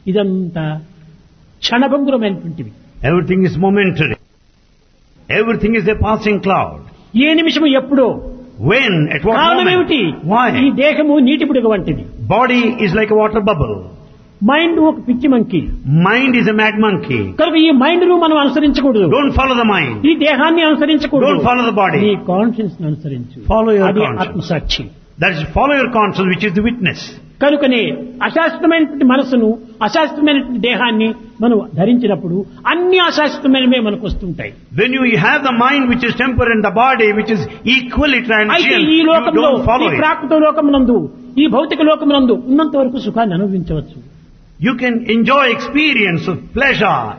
ఇదంతా క్షణభంగురమైనటువంటివి Everything is momentary. Everything is a passing cloud. ఏ నిమిషము ఎప్పుడో When? At what కారణం ఏమిటి moment? ఈ Why? దేహము నీటి బుడగ వంటిది Body is like a water bubble. Mind ఒక పిచ్చి మంకి Mind is a mad monkey. కనుక ఈ మైండ్ ను మనం అనుసరించకూడదు Don't follow the mind. ఈ దేహాన్ని అనుసరించకూడదు Don't follow the body. నీ కాన్షియన్స్ అనుసరించు Follow your అది conscience. ఆత్మసాక్షి That is follow your conscience which is the witness. కనుకనే అశాశ్వతమైనటువంటి మనసును అశాశ్వతమైనటువంటి దేహాన్ని మనం ధరించినప్పుడు అన్ని అశాశ్వతమైనవే మనకు వస్తుంటాయి When you have the mind which is temporary and the body which is equally అయితే transient, ఈ you లోకంలో don't follow ఈ it. ప్రాకృత లోకమునందు ఈ భౌతిక లోకమునందు ఉన్నంత వరకు సుఖాన్ని అనుభవించవచ్చు You can enjoy experience of pleasure